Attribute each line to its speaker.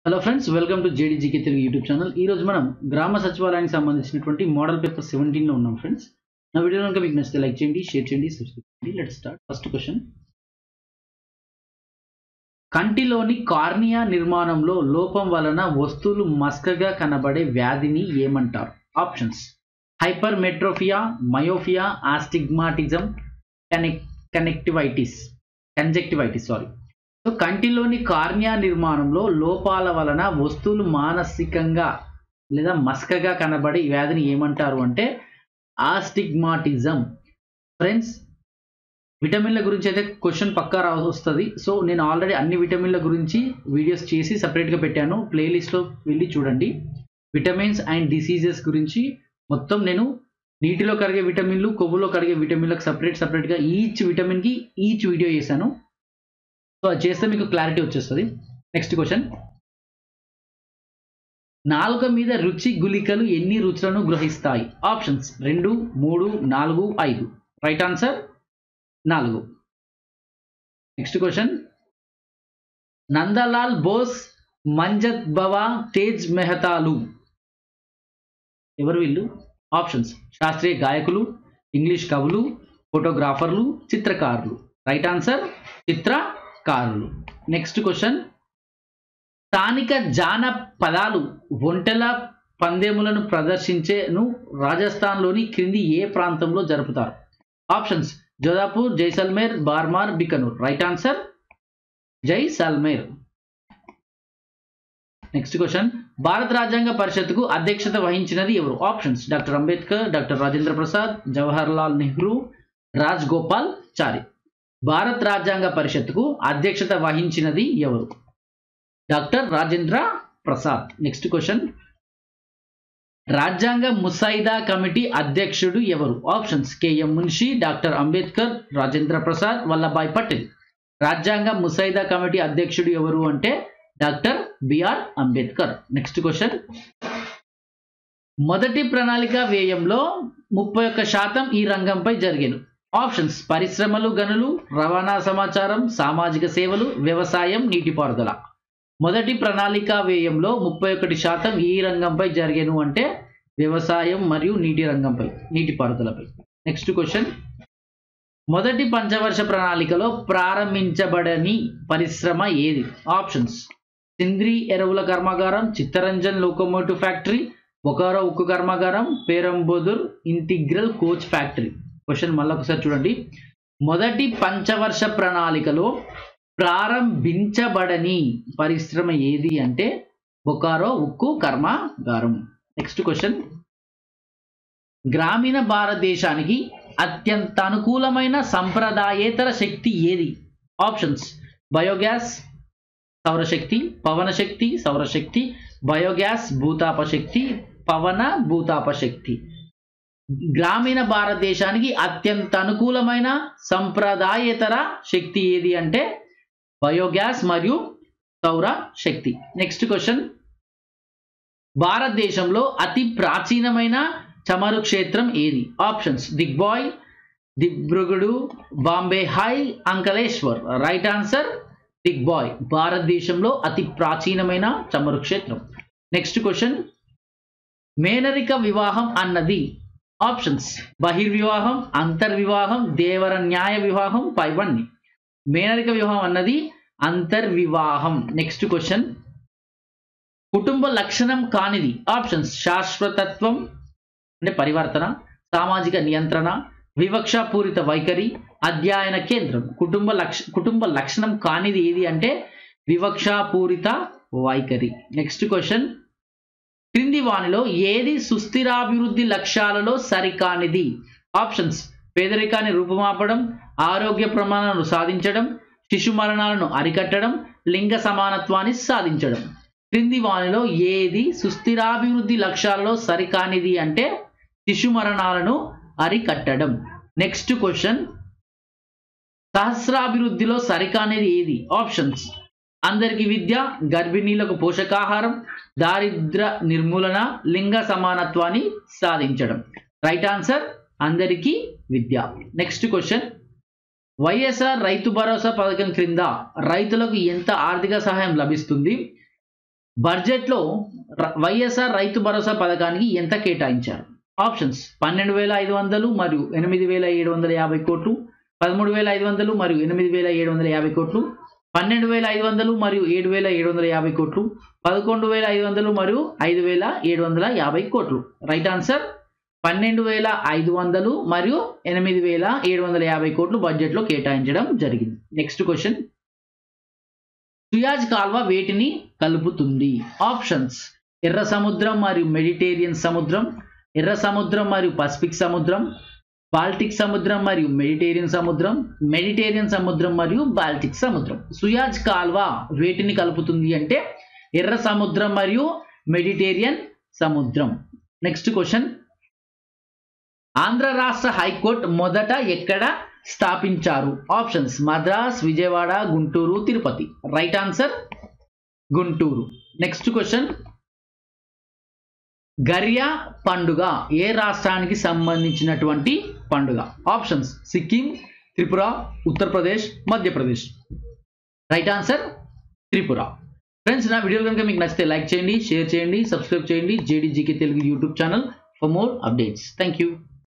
Speaker 1: hello friends welcome to JDGK Telugu YouTube channel ఈ రోజు మనం గ్రామ సచివాలయానికి సంబంధించినటువంటి మోడల్ పేపర్ సెవెంటీన్లో ఉన్నాం ఫ్రెండ్స్ నా వీడియో కనుక మీకు నచ్చితే లైక్ చేయండి షేర్ చేయండి సబ్స్క్రైబ్ చేయండి లెట్ స్టార్ట్ ఫస్ట్ క్వశ్చన్ కంటిలోని కార్నియా నిర్మాణంలో లోపం వలన వస్తువులు మస్కగా కనబడే వ్యాధిని ఏమంటారు options hypermetropia myopia astigmatism కనెక్ కనెక్టివైటిస్ కంజెక్టివైటిస్ సారీ సో కంటిలోని కార్నియా నిర్మాణంలో లోపాల వలన వస్తువులు మానసికంగా లేదా మస్కగా కనబడి ఈ వ్యాధిని ఏమంటారు అంటే ఆస్టిగ్మాటిజం ఫ్రెండ్స్ విటమిన్ల గురించి అయితే క్వశ్చన్ పక్కా రా వస్తుంది సో నేను ఆల్రెడీ అన్ని విటమిన్ల గురించి వీడియోస్ చేసి సపరేట్గా పెట్టాను ప్లేలిస్ట్లో వెళ్ళి చూడండి విటమిన్స్ అండ్ డిసీజెస్ గురించి మొత్తం నేను నీటిలో కరిగే విటమిన్లు కొవ్వులో కరిగే విటమిన్లకు సపరేట్ సపరేట్గా ఈచ్ విటమిన్కి ఈచ్ వీడియో చేశాను సో అది చేస్తే మీకు క్లారిటీ వచ్చేస్తుంది నెక్స్ట్ క్వశ్చన్ నాలుక మీద రుచి గుళికలు ఎన్ని రుచులను గ్రహిస్తాయి ఆప్షన్స్ రెండు మూడు నాలుగు ఐదు రైట్ ఆన్సర్ నాలుగు నెక్స్ట్ క్వశ్చన్ నందలాల్ బోస్ మంజత్ బవా తేజ్ మెహతాలు ఎవరు వీళ్ళు ఆప్షన్స్ శాస్త్రీయ గాయకులు ఇంగ్లీష్ కవులు ఫోటోగ్రాఫర్లు చిత్రకారులు రైట్ ఆన్సర్ చిత్రకారులు నెక్స్ట్ క్వశ్చన్ స్థానిక జాన పదాలు ఒంటెల పందెములను ప్రదర్శించేను రాజస్థాన్లోని క్రింది ఏ ప్రాంతంలో జరుపుతారు options Jodhpur Jaisalmer Barmer Bikaner right answer Jaisalmer next question భారత రాజ్యాంగ పరిషత్కు అధ్యక్షత వహించినది ఎవరు options doctor Ambedkar doctor Rajendra Prasad Jawaharlal Nehru Rajagopalachari Bharat రాజ్యాంగ పరిషత్కు అధ్యక్షత వహించినది ఎవరు doctor Rajendra Prasad next question రాజ్యాంగ ముసాయిదా కమిటీ అధ్యక్షుడు ఎవరు options KM Munshi doctor Ambedkar Rajendra Prasad Vallabhbhai Patel రాజ్యాంగ ముసాయిదా కమిటీ అధ్యక్షుడు ఎవరు అంటే doctor BR Ambedkar next question మొదటి ప్రణాళిక వ్యయంలో ముప్పై ఒక్క శాతం ఈ రంగంపై జరిగాను ఆప్షన్స్ పరిశ్రమలు గనులు రవాణా సమాచారం సామాజిక సేవలు వ్యవసాయం నీటిపారుదల మొదటి ప్రణాళిక వ్యయంలో ముప్పై ఒకటి శాతం ఈ రంగంపై జరిగాను అంటే వ్యవసాయం మరియు నీటి రంగంపై నీటిపారుదలపై నెక్స్ట్ క్వశ్చన్ మొదటి పంచవర్ష ప్రణాళికలో ప్రారంభించబడని పరిశ్రమ ఏది ఆప్షన్స్ సింద్రి ఎరువుల కర్మాగారం చిత్తరంజన్ లోకోమోటివ్ ఫ్యాక్టరీ బొకారో ఉక్కు కర్మాగారం Perambudur integral coach factory question మళ్ళీ ఒకసారి చూడండి మొదటి పంచవర్ష ప్రణాళికలో ప్రారంభించబడని పరిశ్రమ ఏది అంటే బొకారో ఉక్కు కర్మాగారం నెక్స్ట్ క్వశ్చన్ గ్రామీణ భారతదేశానికి అత్యంత అనుకూలమైన సంప్రదాయేతర శక్తి ఏది ఆప్షన్స్ బయోగ్యాస్ సౌరశక్తి పవన శక్తి సౌరశక్తి బయోగ్యాస్ భూతాప శక్తి పవన భూతాప శక్తి గ్రామీణ భారతదేశానికి అత్యంత అనుకూలమైన సంప్రదాయేతర శక్తి ఏది అంటే బయోగ్యాస్ మరియు సౌర శక్తి నెక్స్ట్ క్వశ్చన్ భారతదేశంలో అతి ప్రాచీనమైన చమరు క్షేత్రం ఏది options Digboi Dibrugarh Bombay High Ankleshwar right answer Digboi భారతదేశంలో అతి ప్రాచీనమైన చమరు క్షేత్రం నెక్స్ట్ క్వశ్చన్ మేనరిక వివాహం అన్నది ఆప్షన్స్ బహిర్వివాహం అంతర్వివాహం దేవర న్యాయ వివాహం పైవన్ని మేనరిక వివాహం అన్నది అంతర్వివాహం నెక్స్ట్ క్వశ్చన్ కుటుంబ లక్షణం కానిది ఆప్షన్స్ శాశ్వతత్వం అంటే పరివర్తన సామాజిక నియంత్రణ వివక్షాపూరిత వైఖరి అధ్యయన కేంద్రం కుటుంబ లక్ష కుటుంబ లక్షణం కానిది ఏది అంటే వివక్షాపూరిత వైఖరి నెక్స్ట్ క్వశ్చన్ క్రింది వానిలో ఏది సుస్థిరాభివృద్ధి లక్ష్యాలలో సరికానిది ఆప్షన్స్ పేదరికాన్ని రూపుమాపడం ఆరోగ్య ప్రమాణాలను సాధించడం శిశు మరణాలను అరికట్టడం లింగ సమానత్వాన్ని సాధించడం క్రింది వానిలో ఏది సుస్థిరాభివృద్ధి లక్ష్యాలలో సరికానిది అంటే శిశు మరణాలను అరికట్టడం నెక్స్ట్ క్వశ్చన్ సహస్రాభివృద్ధిలో సరికానిది ఏది ఆప్షన్స్ అందరికి విద్య గర్భిణీలకు పోషకాహారం దారిద్ర నిర్మూలన లింగ సమానత్వాన్ని సాధించడం రైట్ ఆన్సర్ అందరికీ విద్య నెక్స్ట్ క్వశ్చన్ వైఎస్ఆర్ రైతు భరోసా పథకం క్రింద రైతులకు ఎంత ఆర్థిక సహాయం లభిస్తుంది బడ్జెట్లో ర- వైఎస్ఆర్ రైతు భరోసా పథకానికి ఎంత కేటాయించారు ఆప్షన్స్ పన్నెండు వేల ఐదు వందలు మరియు ఎనిమిది వేల ఏడు వందల యాభై కోట్లు పదమూడు వేల ఐదు వందలు మరియు ఎనిమిది వేల ఏడు వందల యాభై కోట్లు పన్నెండు వేల ఐదు వందలు మరియు ఏడు వేల ఏడు వందల యాభై కోట్లు పదకొండు వేల ఐదు వందలు మరియు ఐదు వేల ఏడు వందల యాభై కోట్లు రైట్ ఆన్సర్ పన్నెండు వేల ఐదు వందలు మరియు ఎనిమిది వేల ఏడు వందల యాభై కోట్లు బడ్జెట్లో కేటాయించడం జరిగింది నెక్స్ట్ క్వశ్చన్ సుయాజ్ కాల్వ వేటిని కలుపుతుంది ఆప్షన్స్ ఎర్ర సముద్రం మరియు మెడిటేరియన్ సముద్రం ఎర్ర సముద్రం మరియు పసిఫిక్ సముద్రం బాల్టిక్ సముద్రం మరియు మెడిటేరియన్ సముద్రం మెడిటేరియన్ సముద్రం మరియు బాల్టిక్ సముద్రం సుయాజ్ కాల్వ వేటిని కలుపుతుంది అంటే ఎర్ర సముద్రం మరియు మెడిటేరియన్ సముద్రం నెక్స్ట్ క్వశ్చన్ ఆంధ్ర రాష్ట్ర హైకోర్టు మొదట ఎక్కడ స్థాపించారు options Madras Vijayawada Guntur Tirupati right answer Guntur next question Garia పండుగ ఏ రాష్ట్రానికి సంబంధించినటువంటి పండుగ options Sikkim Tripura Uttar Pradesh Madhya Pradesh right answer Tripura friends నా వీడియో కనుక మీకు నచ్చితే లైక్ చేయండి షేర్ చేయండి సబ్స్క్రైబ్ చేయండి JDGK Telugu YouTube channel for more updates thank you